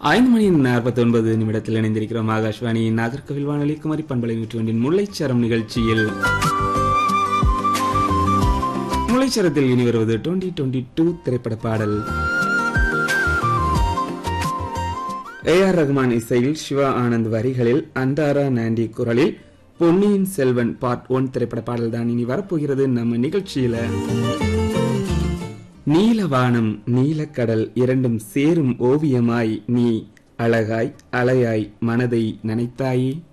ஐந்து மணி நாற்பத்தி ஒன்பது நிமிடத்தில் இணைந்திருக்கிறோம் ஆகாஷ்வாணி நாகர்கோவில் வானொலி குமரி பண்பலை நூற்றி முல்லைச்சரம் நிகழ்ச்சியில் முல்லைச்சரத்தில் இனி வருவது டுவெண்டி டுவெண்டி டூ திரைப்பட பாடல் ஏ ஆர் ரஹ்மான் இசையில் சிவா ஆனந்த் வரிகளில் அந்தாரா நாண்டி குரலில் பொன்னியின் செல்வன் பார்ட் ஒன் திரைப்பட பாடல் தான் இனி வரப்போகிறது நம்ம நிகழ்ச்சியில நீலவானம் நீலக்கடல் இரண்டும் சேரும் ஓவியமாய் நீ அழகாய் அலையாய் மனதை நனைத்தாயே